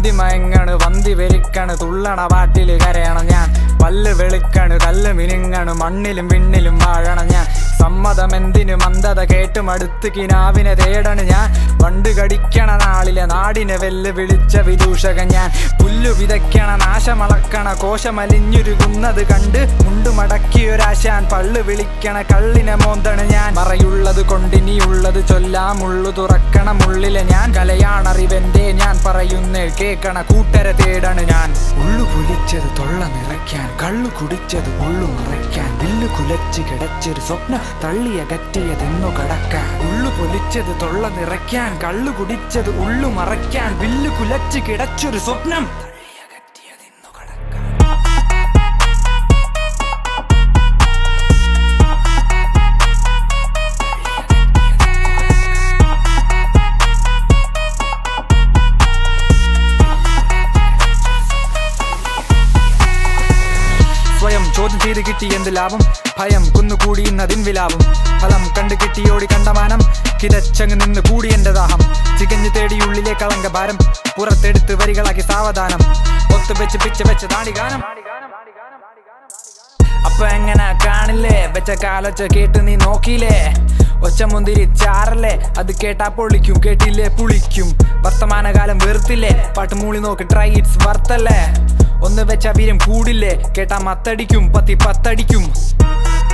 അന്തി മയങ്ങണ് വന്തി വെരിക്കണ് തുള്ളണ പാട്ടില് കരയണം ഞാൻ പല്ല് വെളുക്കണ് കല്ല് മിനുങ്ങണ് മണ്ണിലും വിണ്ണിലും വാഴണ ഞാൻ സമ്മതം എന്തിനു മന്ദത കേട്ട് മടുത്ത് കിനാവിനെ തേടണ് ഞാൻ വണ്ട് കടിക്കണ നാളിലെ നാടിനെ വെല്ല് വിളിച്ച വിദൂഷകൻ ഞാൻ പുല്ലു വിതയ്ക്കണ നാശമളക്കണ കോശമലിഞ്ഞുരുകുന്നത് കണ്ട് മുണ്ടു മടക്കിയൊരാശാൻ പള്ളു വിളിക്കണ കള്ളിനെ മോന്തണ് ഞാൻ പറയുള്ളത് കൊണ്ടിനിയുള്ളത് ചൊല്ലാമുള്ളു തുറക്കണ മുള്ളിലെ ഞാൻ കലയാണറിവെന്റെ ഞാൻ പറയുന്നേ കേക്കണ കൂട്ടരെ തേടണ് ഞാൻ ഉള്ളു കുലിച്ചത് തൊള്ള നിറയ്ക്കാൻ കള്ളു കുടിച്ചത് ഉള്ളു മറയ്ക്കാൻ വില്ലു കുലച്ച് കിടച്ചൊരു സ്വപ്നം തള്ളിയകറ്റിയതെന്നു കടക്കാൻ ഉള്ളു പൊലിച്ചത് തൊള്ള നിറയ്ക്കാൻ കള്ളു കുടിച്ചത് ഉള്ളു മറയ്ക്കാൻ വില്ലു കുലച്ച് കിടച്ചൊരു സ്വപ്നം തള്ളിയകറ്റിയതെന്നു കടക്കാൻ സ്വയം ചോദ്യം ചെയ്ത് കിട്ടി എന്ത് ലാഭം ഭയം കുന്നുകൂടി ഇന്നതിൻ വിലാപം ഫലം കണ്ടു കിട്ടിയോടി കണ്ടമാനം കിതച്ചങ്ങ് നിന്ന് കൂടി എന്റെ ദാഹം ചികഞ്ഞു തേടി ഉള്ളിലെ കളങ്ക ഭാരം പുറത്തെടുത്ത് വരികളാക്കി സാവധാനം ഒത്തു വെച്ച് പിച്ച വെച്ച് താടി ഗാനം അപ്പൊ എങ്ങനെ കാണില്ലേ വെച്ച കാലൊച്ച കേട്ട് നീ നോക്കിയില്ലേ ഒച്ച മുന്തിരി ചാറല്ലേ അത് കേട്ടാ പൊളിക്കും കേട്ടില്ലേ പുളിക്കും വർത്തമാനകാലം വെറുത്തില്ലേ പാട്ട് മൂളി നോക്ക് ട്രൈ ഇറ്റ്സ് വರ್ತല്ലേ ഒന്ന് വെച്ച വീരം കൂടില്ലേ കേട്ടാ മത്തടിക്കും പത്തി പത്തടിക്കും